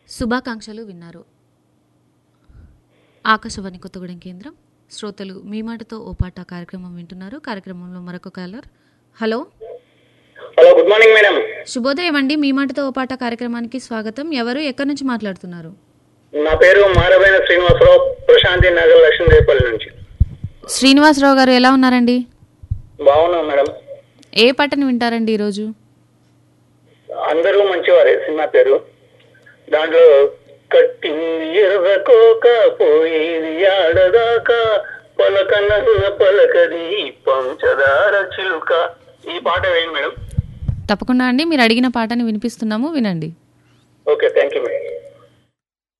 శుభాకాంక్షలు విన్నారు ఆకాశవాణి కొత్తగూడెం కేంద్రం శ్రోతలు మీ మాటతో ఓ పాట కార్యక్రమం వింటున్నారు కార్యక్రమంలో మరొక caller hello hello good morning madam శుభోదయం అండి మీ మాటతో ఓ పాట కార్యక్రమానికి స్వాగతం ఎవరు ఎక్కడి నుంచి మాట్లాడుతున్నారు నా పేరు మారబైన శ్రీనివాసరావు ప్రశాంతి నగర్ లక్ష్మీదేపల్లి నుంచి శ్రీనివాసరావు గారు ఎలా ఉన్నారండి బాగున్నాం మేడం ఏ పాటను వింటారండి ఈరోజు అందరూ మంచివారే సినిమా పేరు దాంట్లో కట్టింది ఎర్రకోక పోయేది ఆడదాకా పలకనన్న పలకది పంచదార చిలుక ఈ పాట వేయండి మేడం తప్పకుండా అండి మీరు అడిగిన పాటని వినిపిస్తున్నాము వినండి ఓకే థ్యాంక్ యూ మేడం